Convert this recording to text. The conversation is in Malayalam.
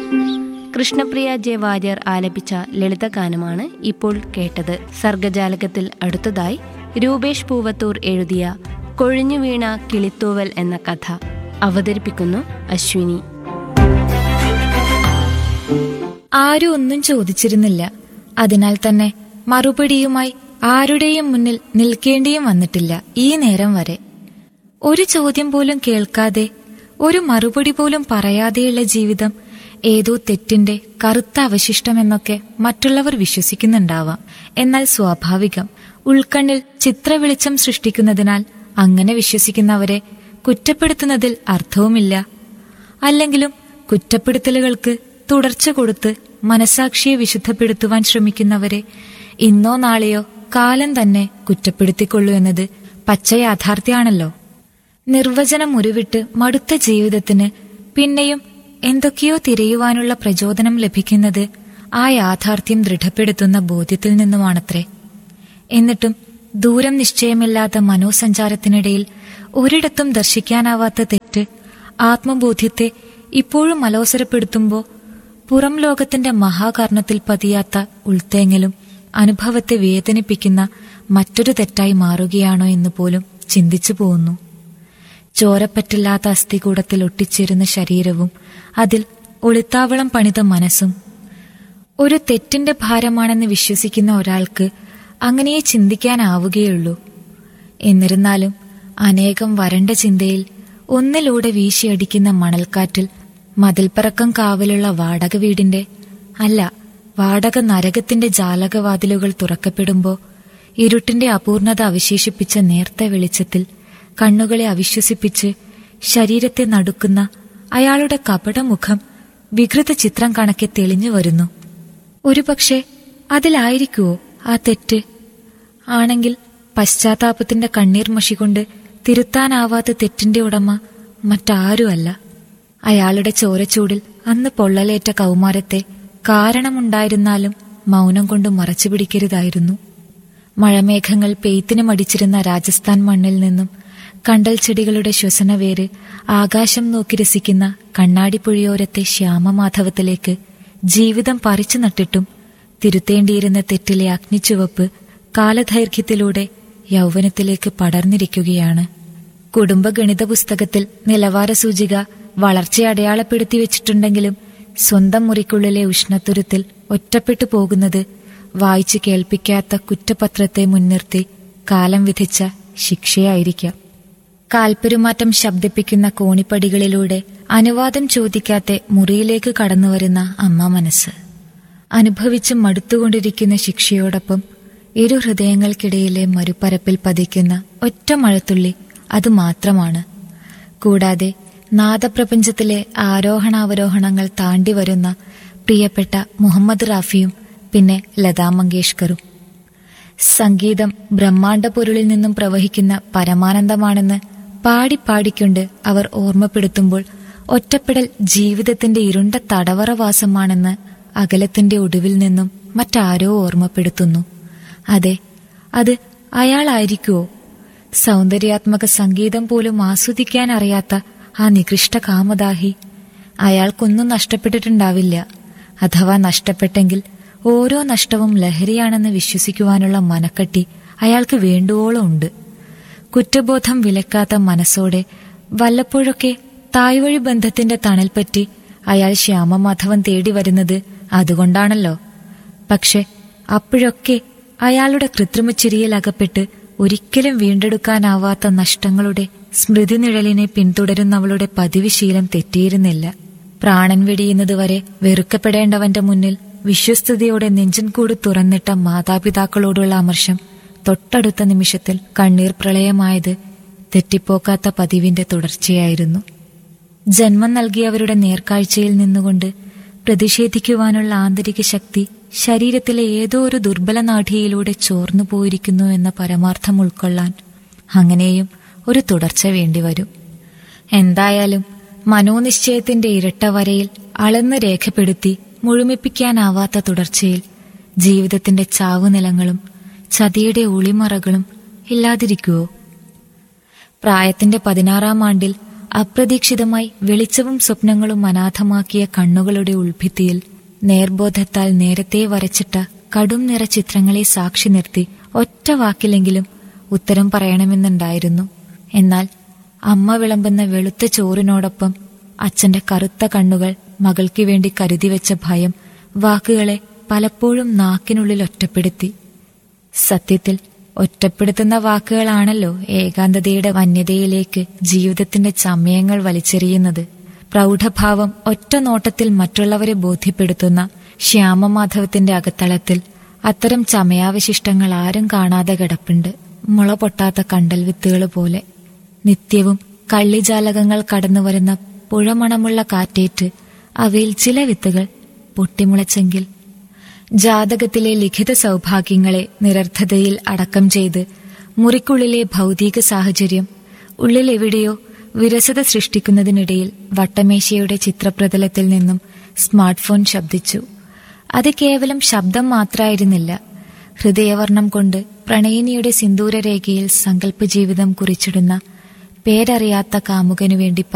കൃഷ്ണപ്രിയ ജെ വാര്യർ ആലപിച്ച ലളിതഗാനമാണ് ഇപ്പോൾ കേട്ടത് സർഗജാലകത്തിൽ അടുത്തതായി രൂപേഷ് പൂവത്തൂർ എഴുതിയ കൊഴിഞ്ഞു വീണ കിളിത്തൂവൽ എന്ന കഥ അവതരിപ്പിക്കുന്നു അശ്വിനി ആരും ഒന്നും ചോദിച്ചിരുന്നില്ല അതിനാൽ തന്നെ മറുപടിയുമായി ആരുടെയും മുന്നിൽ നിൽക്കേണ്ടിയും വന്നിട്ടില്ല ഈ നേരം വരെ ഒരു ചോദ്യം പോലും കേൾക്കാതെ ഒരു മറുപടി പോലും പറയാതെയുള്ള ജീവിതം ഏതോ തെറ്റിന്റെ കറുത്ത അവശിഷ്ടമെന്നൊക്കെ മറ്റുള്ളവർ വിശ്വസിക്കുന്നുണ്ടാവാം എന്നാൽ സ്വാഭാവികം ഉൾക്കണ്ണിൽ ചിത്രവെളിച്ചം സൃഷ്ടിക്കുന്നതിനാൽ അങ്ങനെ വിശ്വസിക്കുന്നവരെ കുറ്റപ്പെടുത്തുന്നതിൽ അർത്ഥവുമില്ല അല്ലെങ്കിലും കുറ്റപ്പെടുത്തലുകൾക്ക് തുടർച്ച കൊടുത്ത് മനസാക്ഷിയെ വിശുദ്ധപ്പെടുത്തുവാൻ ശ്രമിക്കുന്നവരെ ഇന്നോ നാളെയോ കാലം തന്നെ കുറ്റപ്പെടുത്തിക്കൊള്ളൂ എന്നത് പച്ച യാഥാർത്ഥ്യമാണല്ലോ നിർവചനം ഉരുവിട്ട് മടുത്ത ജീവിതത്തിന് പിന്നെയും എന്തൊക്കെയോ തിരയുവാനുള്ള പ്രചോദനം ലഭിക്കുന്നത് ആ യാഥാർത്ഥ്യം ദൃഢപ്പെടുത്തുന്ന ബോധ്യത്തിൽ നിന്നുമാണത്രേ എന്നിട്ടും ദൂരം നിശ്ചയമില്ലാത്ത മനോസഞ്ചാരത്തിനിടയിൽ ഒരിടത്തും ദർശിക്കാനാവാത്ത തെറ്റ് ആത്മബോധ്യത്തെ ഇപ്പോഴും അലോസരപ്പെടുത്തുമ്പോൾ പുറം ലോകത്തിന്റെ മഹാകർണത്തിൽ പതിയാത്ത ഉൾത്തേങ്ങലും അനുഭവത്തെ വേദനിപ്പിക്കുന്ന മറ്റൊരു തെറ്റായി മാറുകയാണോ എന്ന് പോലും ചിന്തിച്ചു പോകുന്നു ചോരപ്പറ്റില്ലാത്ത അസ്ഥികൂടത്തിൽ ഒട്ടിച്ചേരുന്ന ശരീരവും അതിൽ ഒളിത്താവളം പണിത മനസ്സും ഒരു തെറ്റിന്റെ ഭാരമാണെന്ന് വിശ്വസിക്കുന്ന ഒരാൾക്ക് അങ്ങനെയേ ചിന്തിക്കാനാവുകയുള്ളൂ എന്നിരുന്നാലും അനേകം വരണ്ട ചിന്തയിൽ ഒന്നിലൂടെ വീശിയടിക്കുന്ന മണൽക്കാറ്റിൽ മതിൽപ്പറക്കം കാവലുള്ള വാടക വീടിന്റെ അല്ല വാടക നരകത്തിന്റെ ജാലകവാതിലുകൾ തുറക്കപ്പെടുമ്പോ ഇരുട്ടിന്റെ അപൂർണത അവശേഷിപ്പിച്ച നേർത്ത വെളിച്ചത്തിൽ കണ്ണുകളെ അവിശ്വസിപ്പിച്ച് ശരീരത്തെ നടുക്കുന്ന അയാളുടെ കപടമുഖം വികൃത ചിത്രം കണക്കെ തെളിഞ്ഞു വരുന്നു ഒരുപക്ഷെ അതിലായിരിക്കുവോ ആ തെറ്റ് ആണെങ്കിൽ പശ്ചാത്താപത്തിന്റെ കണ്ണീർ മഷി കൊണ്ട് തിരുത്താനാവാത്ത തെറ്റിന്റെ ഉടമ മറ്റാരുമല്ല അയാളുടെ ചോരച്ചൂടിൽ അന്ന് പൊള്ളലേറ്റ കൗമാരത്തെ കാരണമുണ്ടായിരുന്നാലും മൗനം കൊണ്ട് മറച്ചു പിടിക്കരുതായിരുന്നു മഴമേഘങ്ങൾ പെയ്ത്തിന് മടിച്ചിരുന്ന രാജസ്ഥാൻ മണ്ണിൽ നിന്നും കണ്ടൽ ചെടികളുടെ ശ്വസനവേര് ആകാശം നോക്കി രസിക്കുന്ന കണ്ണാടിപ്പുഴയോരത്തെ ശ്യാമമാധവത്തിലേക്ക് ജീവിതം പറിച്ചു നട്ടിട്ടും തിരുത്തേണ്ടിയിരുന്ന തെറ്റിലെ അഗ്നിച്ചുവപ്പ് കാലദൈർഘ്യത്തിലൂടെ യൗവനത്തിലേക്ക് പടർന്നിരിക്കുകയാണ് കുടുംബ ഗണിത പുസ്തകത്തിൽ നിലവാര സൂചിക വളർച്ച അടയാളപ്പെടുത്തി വെച്ചിട്ടുണ്ടെങ്കിലും സ്വന്തം മുറിക്കുള്ളിലെ ഉഷ്ണത്തുരുത്തിൽ ഒറ്റപ്പെട്ടു പോകുന്നത് വായിച്ചു കേൾപ്പിക്കാത്ത കുറ്റപത്രത്തെ മുൻനിർത്തി കാലം വിധിച്ച ശിക്ഷയായിരിക്കാം കാൽപ്പെരുമാറ്റം ശബ്ദിപ്പിക്കുന്ന കോണിപ്പടികളിലൂടെ അനുവാദം ചോദിക്കാതെ മുറിയിലേക്ക് കടന്നുവരുന്ന അമ്മ മനസ്സ് അനുഭവിച്ച് മടുത്തുകൊണ്ടിരിക്കുന്ന ശിക്ഷയോടൊപ്പം ഇരു ഹൃദയങ്ങൾക്കിടയിലെ മരുപ്പരപ്പിൽ പതിക്കുന്ന ഒറ്റ മഴത്തുള്ളി അത് മാത്രമാണ് കൂടാതെ നാദപ്രപഞ്ചത്തിലെ ആരോഹണാവരോഹണങ്ങൾ താണ്ടി വരുന്ന പ്രിയപ്പെട്ട മുഹമ്മദ് റാഫിയും പിന്നെ ലതാ മങ്കേഷ്കറും സംഗീതം ബ്രഹ്മാണ്ഡ പൊരുളിൽ നിന്നും പ്രവഹിക്കുന്ന പരമാനന്ദമാണെന്ന് പാടി പാടിക്കൊണ്ട് അവർ ഓർമ്മപ്പെടുത്തുമ്പോൾ ഒറ്റപ്പെടൽ ജീവിതത്തിന്റെ ഇരുണ്ട തടവറവാസമാണെന്ന് അകലത്തിന്റെ ഒടുവിൽ നിന്നും മറ്റാരോ ഓർമ്മപ്പെടുത്തുന്നു അതെ അത് അയാളായിരിക്കുവോ സൗന്ദര്യാത്മക സംഗീതം പോലും ആസ്വദിക്കാൻ അറിയാത്ത ആ നികൃഷ്ട കാമദാഹി അയാൾക്കൊന്നും നഷ്ടപ്പെട്ടിട്ടുണ്ടാവില്ല അഥവാ നഷ്ടപ്പെട്ടെങ്കിൽ ഓരോ നഷ്ടവും ലഹരിയാണെന്ന് വിശ്വസിക്കുവാനുള്ള മനക്കട്ടി അയാൾക്ക് വേണ്ടുവോളം ഉണ്ട് കുറ്റബോധം വിലക്കാത്ത മനസ്സോടെ വല്ലപ്പോഴൊക്കെ തായ്വഴി ബന്ധത്തിന്റെ തണൽപ്പറ്റി അയാൾ ശ്യാമമാധവൻ തേടി വരുന്നത് അതുകൊണ്ടാണല്ലോ പക്ഷെ അപ്പോഴൊക്കെ അയാളുടെ കൃത്രിമച്ചിരിയിൽ അകപ്പെട്ട് ഒരിക്കലും വീണ്ടെടുക്കാനാവാത്ത നഷ്ടങ്ങളുടെ സ്മൃതി നിഴലിനെ പിന്തുടരുന്നവളുടെ പതിവ് ശീലം തെറ്റിയിരുന്നില്ല പ്രാണൻ വെടിയുന്നതുവരെ വെറുക്കപ്പെടേണ്ടവന്റെ മുന്നിൽ വിശ്വസ്തയോടെ നെഞ്ചൻകൂട് തുറന്നിട്ട മാതാപിതാക്കളോടുള്ള അമർഷം തൊട്ടടുത്ത നിമിഷത്തിൽ കണ്ണീർ പ്രളയമായത് തെറ്റിപ്പോക്കാത്ത പതിവിന്റെ തുടർച്ചയായിരുന്നു ജന്മം നൽകിയവരുടെ നേർക്കാഴ്ചയിൽ നിന്നുകൊണ്ട് പ്രതിഷേധിക്കുവാനുള്ള ആന്തരിക ശക്തി ശരീരത്തിലെ ഏതോ ഒരു ദുർബല നാഠിയിലൂടെ ചോർന്നു പോയിരിക്കുന്നു എന്ന പരമാർത്ഥം ഉൾക്കൊള്ളാൻ അങ്ങനെയും ഒരു തുടർച്ച വേണ്ടിവരും എന്തായാലും മനോനിശ്ചയത്തിന്റെ ഇരട്ട വരയിൽ അളന്ന് രേഖപ്പെടുത്തി മുഴുമിപ്പിക്കാനാവാത്ത തുടർച്ചയിൽ ജീവിതത്തിന്റെ ചാവുനിലങ്ങളും ചതിയുടെ ഒളിമറകളും ഇല്ലാതിരിക്കുവോ പ്രായത്തിന്റെ പതിനാറാം ആണ്ടിൽ അപ്രതീക്ഷിതമായി വെളിച്ചവും സ്വപ്നങ്ങളും അനാഥമാക്കിയ കണ്ണുകളുടെ ഉൾഭിത്തിയിൽ നേർബോധത്താൽ നേരത്തെ വരച്ചിട്ട കടും നിറ ചിത്രങ്ങളെ സാക്ഷി നിർത്തി ഒറ്റ വാക്കിലെങ്കിലും ഉത്തരം പറയണമെന്നുണ്ടായിരുന്നു എന്നാൽ അമ്മ വിളമ്പുന്ന വെളുത്ത ചോറിനോടൊപ്പം അച്ഛന്റെ കറുത്ത കണ്ണുകൾ മകൾക്ക് വേണ്ടി കരുതി വെച്ച ഭയം വാക്കുകളെ പലപ്പോഴും നാക്കിനുള്ളിൽ ഒറ്റപ്പെടുത്തി സത്യത്തിൽ ഒറ്റപ്പെടുത്തുന്ന വാക്കുകളാണല്ലോ ഏകാന്തതയുടെ വന്യതയിലേക്ക് ജീവിതത്തിന്റെ ചമയങ്ങൾ വലിച്ചെറിയുന്നത് പ്രൗഢഭാവം ഒറ്റ നോട്ടത്തിൽ മറ്റുള്ളവരെ ബോധ്യപ്പെടുത്തുന്ന ശ്യാമമാധവത്തിന്റെ അകത്തളത്തിൽ അത്തരം ചമയാവശിഷ്ടങ്ങൾ ആരും കാണാതെ കിടപ്പുണ്ട് മുള പൊട്ടാത്ത കണ്ടൽ വിത്തുകൾ പോലെ നിത്യവും കള്ളിജാലകങ്ങൾ കടന്നുവരുന്ന പുഴമണമുള്ള കാറ്റേറ്റ് അവയിൽ ചില വിത്തുകൾ പൊട്ടിമുളച്ചെങ്കിൽ ജാതകത്തിലെ ലിഖിത സൗഭാഗ്യങ്ങളെ നിരർത്ഥതയിൽ അടക്കം ചെയ്ത് മുറിക്കുള്ളിലെ ഭൗതിക സാഹചര്യം ഉള്ളിലെവിടെയോ വിരസത സൃഷ്ടിക്കുന്നതിനിടയിൽ വട്ടമേശയുടെ ചിത്രപ്രതലത്തിൽ നിന്നും സ്മാർട്ട് ഫോൺ ശബ്ദിച്ചു അത് കേവലം ശബ്ദം മാത്രമായിരുന്നില്ല ഹൃദയവർണം കൊണ്ട് പ്രണയിനിയുടെ സിന്ദൂരരേഖയിൽ സങ്കല്പജീവിതം കുറിച്ചിടുന്ന പേരറിയാത്ത കാമുകനു വേണ്ടി